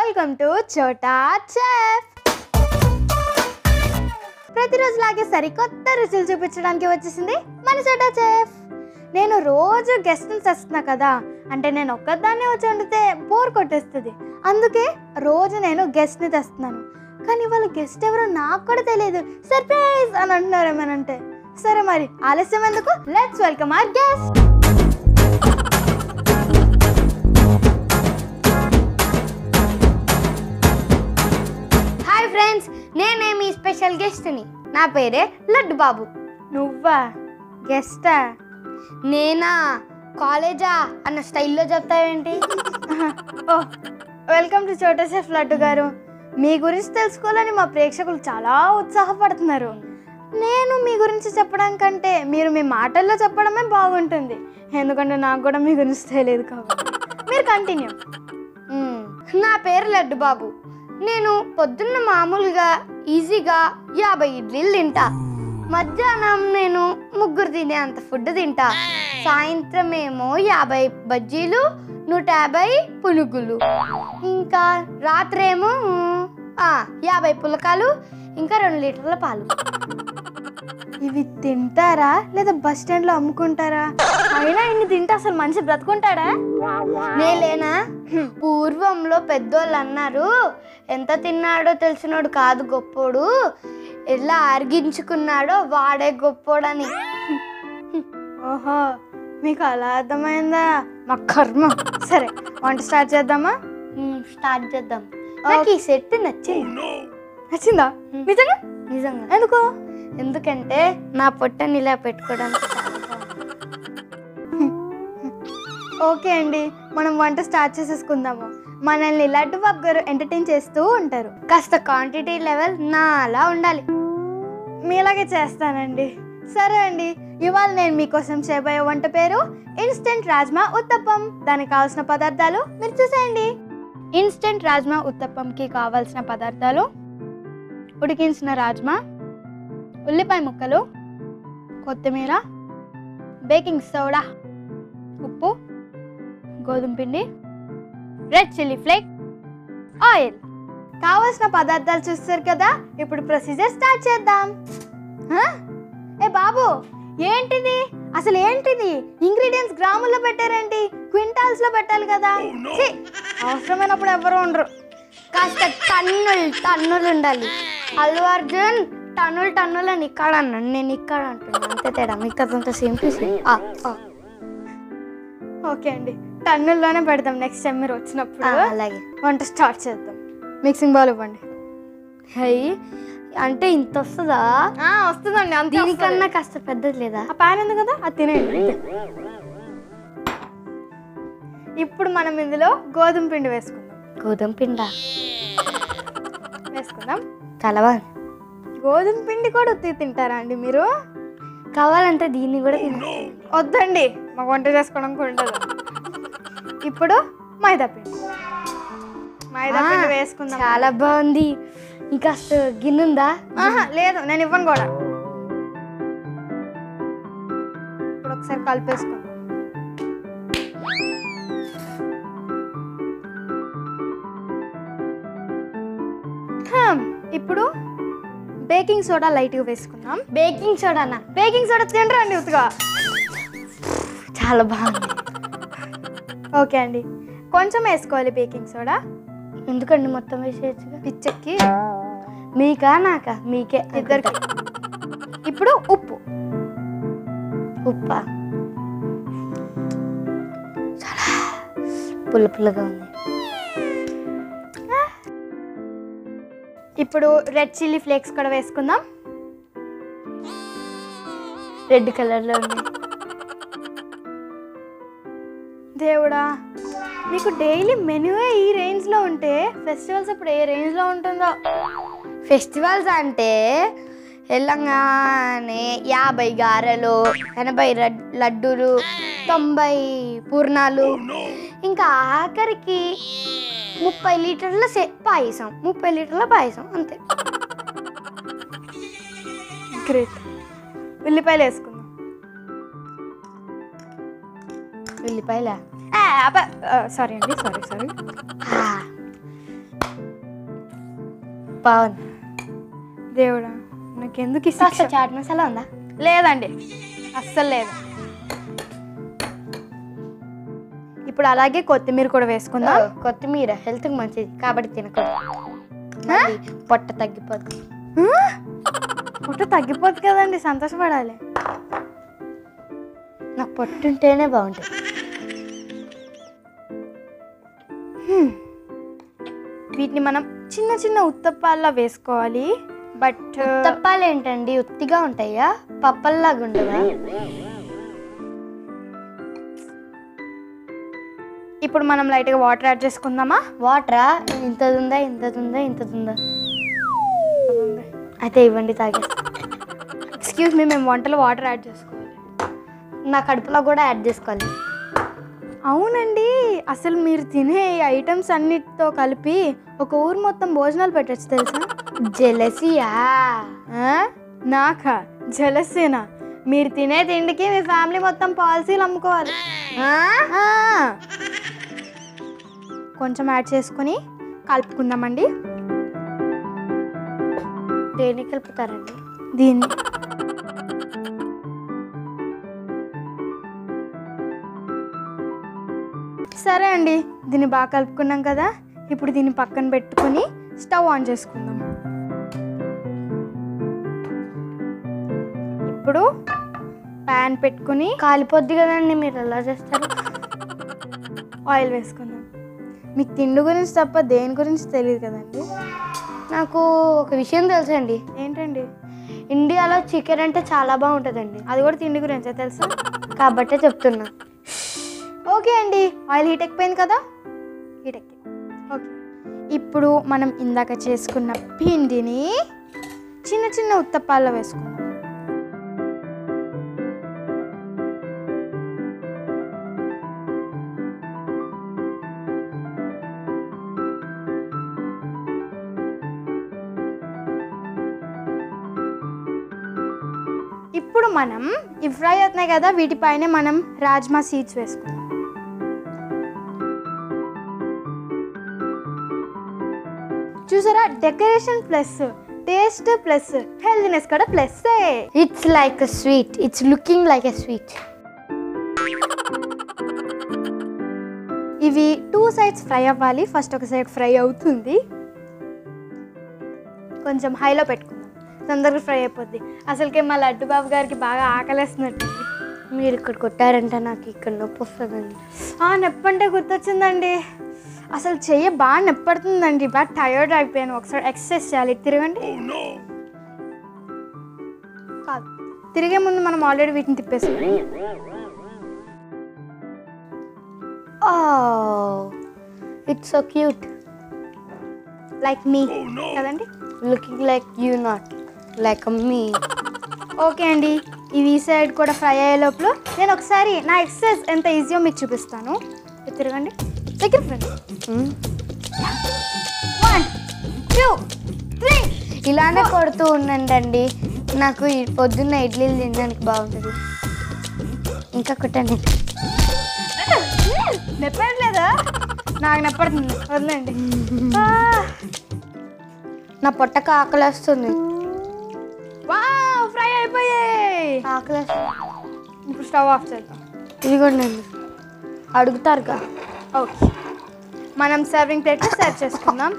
Welcome to Chota chef ప్రతిరోజు లాగే సరికొత్త రుచులు చూపించడానికి వచ్చేసింది మన చోటా చెఫ్ నేను రోజు గెస్ట్ని తెస్తున్నా కదా అంటే నేను ఒక్కదాన్నే వచ్చి వండితే బోర్ కొట్టేస్తుంది అందుకే రోజు నేను గెస్ట్ని తెస్తున్నాను కానీ వాళ్ళ గెస్ట్ ఎవరో నాకు కూడా తెలియదు సర్ప్రైజ్ అని అంటున్నారు ఏమనంటే సరే మరి ఆలస్యం ఎందుకు let's welcome our guest hi friends నేనే మీ స్పెషల్ గెస్ట్ని నా పేరే లడ్డు బాబు నువ్వా గెస్టా నేనా కాలేజా అన్న స్టైల్లో చెప్తావేంటి ఓ welcome to Chota chef Laddu గారు మీ గురించి తెలుసుకోవాలని మా ప్రేక్షకులు చాలా ఉత్సాహపడుతున్నారు నేను మీ గురించి చెప్పడం కంటే మీరు మీ మాటల్లో చెప్పడమే బాగుంటుంది ఎందుకంటే నాకు కూడా మీ గురించి తెలియదు కాబట్టి మీరు కంటిన్యూ మ్మ్. నా పేరు లడ్డు బాబు నేను పొద్దున్న మామూలుగా ఈజీగా యాభై ఇడ్లీలు తింటా మధ్యాహ్నం నేను ముగ్గురు తినే అంత ఫుడ్ తింటా సాయంత్రం ఏమో యాభై బజ్జీలు నూట యాభై పునుగులు ఇంకా రాత్రి ఏమో ఆ, యాభై పులకాలు ఇంకా రెండు లీటర్ల పాలు ఇవి తింటారా లేదా బస్ స్టాండ్లో అమ్ముకుంటారా అయినా ఇన్ని తింటే అసలు మనిషి బ్రతుకుంటాడా నేలేనా పూర్వంలో పెద్దోళ్ళు అన్నారు ఎంత తిన్నాడో తెలిసినోడు కాదు గొప్పోడు ఎలా అరిగించుకున్నాడో వాడే గొప్పోడని ఓహో మీకు అలా అర్థమైందా మా కర్మ సరే వంట స్టార్ట్ చేద్దామా మ్మ్, స్టార్ట్ చేద్దాం నాకు ఈ సెట్ నచ్చింది నచ్చిందా నిజంగా నిజంగా ఎందుకు ఎందుకంటే నా పొట్టని ఇలా పెట్టుకోవడానికి చాలా బాగుంది. ఓకే అండి మనం వంట స్టార్ట్ చేసేసుకుందాము మనల్ని లడ్డు బాబు గారు ఎంటర్టైన్ చేస్తూ ఉంటారు కాస్త క్వాంటిటీ లెవెల్ నా అలా ఉండాలి మీలాగే చేస్తానండి సరే అండి ఇవాళ నేను మీకోసం చేయబోయే వంట పేరు ఇన్స్టెంట్ రాజ్మా ఉత్తప్పం దానికి కావాల్సిన పదార్థాలు మీరు చూసేయండి ఇన్స్టెంట్ రాజ్మా ఉత్తప్పంకి కావాల్సిన పదార్థాలు ఉడికించిన రాజ్మా ఉల్లిపాయ ముక్కలు కొత్తిమీర బేకింగ్ సోడా ఉప్పు గోధుమ పిండి రెడ్ చిల్లీ ఫ్లేక్ ఆయిల్ కావాల్సిన పదార్థాలు చూస్తారు కదా ఇప్పుడు ప్రొసీజర్ స్టార్ట్ చేద్దాం హ? ఏ బాబు ఏంటిది అసలు ఏంటిది ఇంగ్రీడియంట్స్ గ్రాముల్లో పెట్టారేంటి క్వింటాల్స్ లో పెట్టాలి కదా ఛీ, అవసరమైనప్పుడు ఎవరు ఉండరు కాస్త టన్నులు టన్నులు ఉండాలి అల్లు అర్జున్ టన్నులు టన్నులు అని ఇక్కడ అన్నాను నేను ఇక్కడ అంటున్నాను అంతే తేడా మీకు అదంతా సేమ్ టు సేమ్ ఓకే అండి టన్నుల్లోనే పెడదాం నెక్స్ట్ టైం మీరు వచ్చినప్పుడు అలాగే వంట స్టార్ట్ చేద్దాం మిక్సింగ్ బౌల్ ఇవ్వండి హై అంటే ఇంత వస్తుందా ఆ, వస్తుందండి అంతే దీనికన్నా కాస్త పెద్దది లేదా ఆ ప్యాన్ ఉంది కదా అది తినేయండి ఇప్పుడు మనం ఇందులో గోధుమ పిండి వేసుకుందాం గోధుమ పిండ వేసుకుందాం చాలా బాగుంది గోధుమ పిండి కూడా ఉత్తి తింటారా అండి మీరు కావాలంటే దీన్ని కూడా తిన వద్దండి మాకు వంట చేసుకోవడం కూడా ఉండదు ఇప్పుడు మైదా పిండి మైదా పిండి వేసుకుందాం చాలా బాగుంది ఇంకా గిన్నె ఉందా ఆహా, లేదు నేను ఇవ్వను కూడా ఇప్పుడు ఒకసారి కలిపేసుకుందాం హమ్, ఇప్పుడు బేకింగ్ సోడా లైట్గా వేసుకుందాం బేకింగ్ సోడానా బేకింగ్ సోడా తినరండి ఉతుగా చాలా బాగుంది ఓకే అండి కొంచెం వేసుకోవాలి బేకింగ్ సోడా ఎందుకండి మొత్తం వేసేయచ్చుగా పిచ్చెక్కి మీకా నాకా మీకే ఇద్దరికి ఇప్పుడు ఉప్పు ఉప్ప చాలా పుల్ల పుల్లగా ఉంది ఇప్పుడు రెడ్ చిల్లీ ఫ్లేక్స్ కూడా వేసుకుందాం రెడ్ కలర్లో ఉంది దేవుడా మీకు డైలీ మెనూవే ఈ రేంజ్లో ఉంటే ఫెస్టివల్స్ అప్పుడు ఏ రేంజ్లో ఉంటుందో ఫెస్టివల్స్ అంటే వెళ్ళంగానే యాభై గారెలు ఎనభై రడ్- లడ్డూలు తొంభై పూర్ణాలు ఇంకా ఆఖరికి ముప్పై లీటర్ల సే పాయసం ముప్పై లీటర్ల పాయసం అంతే గ్రేట్ ఉల్లిపాయలు వేసుకుందాం ఉల్లిపాయల సారీ అండి సారీ సారీ బాగుంది దేవుడా నాకెందుకు ఈ కాస్త శిక్ష చాట్ మసాలా ఉందా లేదండి అస్సలు లేదు ఇప్పుడు అలాగే కొత్తిమీర కూడా వేసుకుందాం ఓ, కొత్తిమీర హెల్త్కి మంచిది కాబట్టి తినకూడదు మళ్ళీ పొట్ట తగ్గిపోతుంది పుట్ట తగ్గిపోతుంది కదండి సంతోషపడాలి నాకు పొట్టుంటేనే బాగుంటుంది వీటిని మనం చిన్న చిన్న ఉత్తప్పాల్లో వేసుకోవాలి బట్ తప్పాలు ఏంటండి ఉత్తిగా ఉంటాయా పప్పల్లాగా ఉండవా ఇప్పుడు మనం లైట్గా వాటర్ యాడ్ చేసుకుందామా వాటరా ఇంతది ఉందా ఇంతది ఉందా ఇంతది ఉందా అయితే ఇవ్వండి తాగే ఎక్స్క్యూజ్ మీ మేము వంటలో వాటర్ యాడ్ చేసుకోవాలి నా కడుపులో కూడా యాడ్ చేసుకోవాలి అవునండి అసలు మీరు తినే ఈ ఐటమ్స్ అన్నిటితో కలిపి ఒక ఊరు మొత్తం భోజనాలు పెట్టచ్చు తెలుసా జెలసియా ఆ? నాకా జలసేనా మీరు తినే తిండికి మీ ఫ్యామిలీ మొత్తం పాలసీలు అమ్ముకోవాలి ఆ. కొంచెం యాడ్ చేసుకుని కలుపుకుందామండి దేన్ని కలుపుతారండి దీన్ని సరే అండి దీన్ని బాగా కలుపుకున్నాం కదా ఇప్పుడు దీన్ని పక్కన పెట్టుకొని స్టవ్ ఆన్ చేసుకుందాం ఇప్పుడు ప్యాన్ పెట్టుకుని కాలిపోద్ది కదండి మీరు ఎలా చేస్తారు ఆయిల్ వేసుకుందాం మీకు తిండి గురించి తప్ప దేని గురించి తెలియదు కదండి నాకు ఒక విషయం తెలుసండి ఏంటండి ఇండియాలో చికెన్ అంటే చాలా బాగుంటుందండి అది కూడా తిండి గురించే తెలుసా కాబట్టే చెప్తున్నా ఓకే అండి ఆయిల్ హీట్ ఎక్కిపోయింది కదా హీట్ ఎక్కి ఓకే ఇప్పుడు మనం ఇందాక చేసుకున్న పిండిని చిన్న చిన్న ఉత్తప్పాల్లో వేసుకుందాం ఇప్పుడు మనం ఇవి ఫ్రై అవుతున్నాయి కదా వీటిపైన మనం రాజ్మా సీడ్స్ వేసుకుందాం చూసారా decoration plus taste plus healthiness కూడా plus it's like a sweet it's looking like a sweet ఇవి టూ సైడ్స్ ఫ్రై అవ్వాలి ఫస్ట్ ఒక సైడ్ ఫ్రై అవుతుంది కొంచెం హైలో పెట్టుకుందాం తొందరగా ఫ్రై అయిపోద్ది అసలుకే మా లడ్డు బాబు గారికి బాగా ఆకలేస్తున్నట్టు మీరు ఇక్కడ కొట్టారంటే నాకు ఇక్కడ నొప్పి వస్తుందండి ఆ నొప్పి అంటే గుర్తొచ్చిందండి అసలు చెయ్యి బాగా నొప్పడుతుందండి బాగా టైర్డ్ అయిపోయాను ఒకసారి ఎక్సర్సైజ్ చేయాలి తిరగండి కాదు తిరిగే ముందు మనం ఆల్రెడీ వీటిని తిప్పేసాం it's so cute like me కదండి looking like you not like me okay అండి ఇవి ఈ సైడ్ కూడా ఫ్రై అయ్యే లోపల నేను ఒకసారి నా ఎక్సర్సైజ్ ఎంత ఈజీయో మీకు చూపిస్తాను ఇది తిరగండి దగ్గర ఫ్రెండ్ వన్ టూ త్రీ ఇలానే కొడుతూ ఉండండి నాకు ఈ పొద్దున్న ఇడ్లీలు తినడానికి బాగుంటుంది ఇంకా కొట్టండి నెప్పట్లేదా నాకు నెప్పడుతుంది వదిలేండి ఆ, నా పొట్టకు ఆకలేస్తుంది వావ్ ఫ్రై అయిపోయాయి ఆకలేస్తుంది ఇప్పుడు స్టవ్ ఆఫ్ చేద్దాం ఇదిగోండి అడుగుతారుగా ఓకే మనం సర్వింగ్ ప్లేట్లో సర్వ్ చేసుకుందాం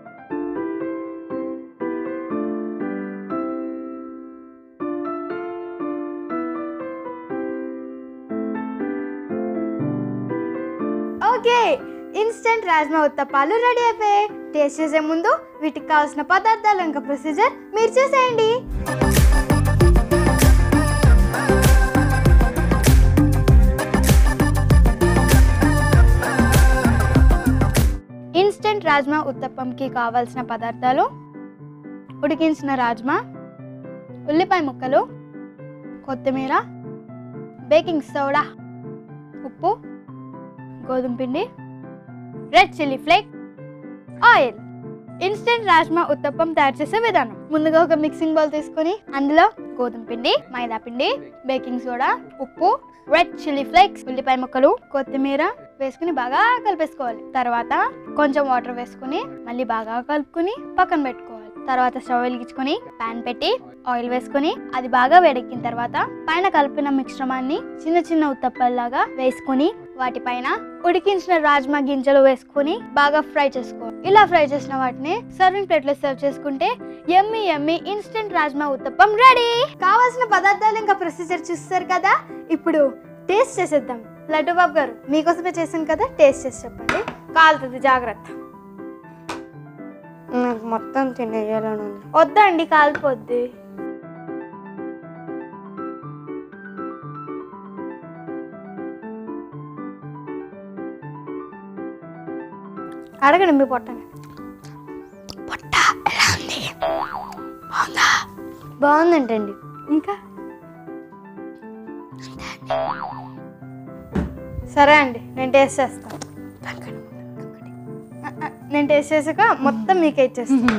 ఓకే ఇన్స్టెంట్ రాజ్మా ఉత్తప్పాలు రెడీ అయిపోయాయి టేస్ట్ చేసే ముందు వీటికి కావాల్సిన పదార్థాలు ఇంకా ప్రొసీజర్ మీరు చేసేయండి ఇన్స్టెంట్ రాజ్మా ఉత్తప్పంకి కావాల్సిన పదార్థాలు ఉడికించిన రాజ్మా ఉల్లిపాయ ముక్కలు కొత్తిమీర బేకింగ్ సోడా ఉప్పు గోధుమ పిండి red chilli flake oil instant rajma uttapam తయారు చేసే విధానం ముందుగా ఒక మిక్సింగ్ బౌల్ తీసుకొని అందులో గోధుమ పిండి మైదా పిండి బేకింగ్ సోడా ఉప్పు రెడ్ చిల్లీ ఫ్లేక్స్ ఉల్లిపాయ ముక్కలు కొత్తిమీర వేసుకుని బాగా కలిపేసుకోవాలి తర్వాత కొంచెం వాటర్ వేసుకుని మళ్ళీ బాగా కలుపుకుని పక్కన పెట్టుకోవాలి తర్వాత స్టవ్ వెలిగించుకొని పాన్ పెట్టి ఆయిల్ వేసుకొని అది బాగా వేడెక్కిన తర్వాత పైన కలిపిన మిశ్రమాన్ని చిన్న చిన్న ఉత్తప్పల్లాగా వేసుకొని వాటిపైన ఉడికించిన రాజ్మా గింజలు వేసుకొని బాగా ఫ్రై చేసుకోవాలి ఇలా ఫ్రై చేసిన వాటిని సర్వింగ్ ప్లేట్ లో సర్వ్ చేసుకుంటే ఎమ్మి ఎమ్మి ఇన్స్టెంట్ రాజ్మా ఉత్తప్పం రెడీ కావాల్సిన పదార్థాలు ఇంకా ప్రొసీజర్ చూస్తారు కదా ఇప్పుడు టేస్ట్ చేసేద్దాం లడ్డు బాబు గారు మీకోసమే చేశాను కదా టేస్ట్ చేసి చెప్పండి కాలుతుంది జాగ్రత్త నాకు మొత్తం తినేయాలని ఉంది వద్దండి కాలిపోద్ది అడగండి మీ పొట్టని బాగుందంటండి ఇంకా సరే అండి నేను టేస్ట్ చేస్తాను ఆ, ఆ, నేను టేస్ట్ చేసాక మొత్తం మీకే ఇచ్చేస్తాను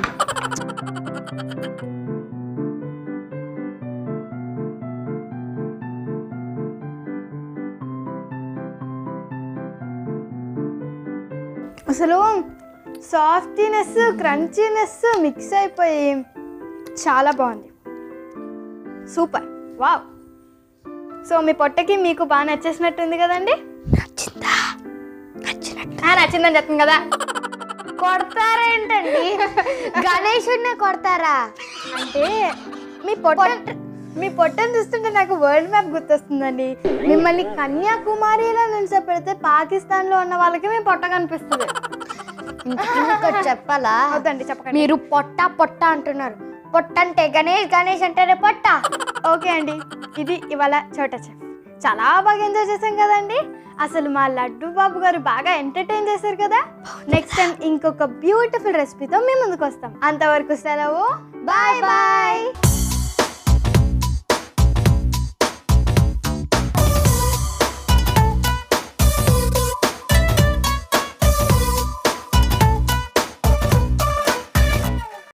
అసలు సాఫ్టీనెస్ క్రంచీనెస్ మిక్స్ అయిపోయి చాలా బాగుంది సూపర్ వావ్ సో మీ పొట్టకి మీకు బాగా నచ్చేసినట్టుంది కదండి నచ్చిందా నచ్చినట్టు ఆ, నచ్చిందని చెప్తుంది కదా కొడతారేంటండి గణేషుడినే కొడతారా అంటే మీ పొట్ట మీ పొట్టను చూస్తుంటే నాకు వరల్డ్ మ్యాప్ గుర్తొస్తుందండి మిమ్మల్ని కన్యాకుమారిలో నుంచి పెడితే పాకిస్తాన్ లో ఉన్న వాళ్ళకి మీ పొట్ట కనిపిస్తుంది ఇంతకీ మీకు ఒకటి చెప్పాలా వద్దండి చెప్పకండి మీరు పొట్ట పొట్ట అంటున్నారు పొట్ట అంటే గణేష్ గణేష్ అంటేనే పొట్ట ఓకే అండి ఇది ఇవాళ చోట చెఫ్ చాలా బాగా ఎంజాయ్ చేశాం కదండి అసలు మా లడ్డు బాబు గారు బాగా ఎంటర్టైన్ చేశారు కదా నెక్స్ట్ టైం ఇంకొక బ్యూటిఫుల్ రెసిపీతో మేము ముందుకు వస్తాం అంతవరకు సెలవు బాయ్ బాయ్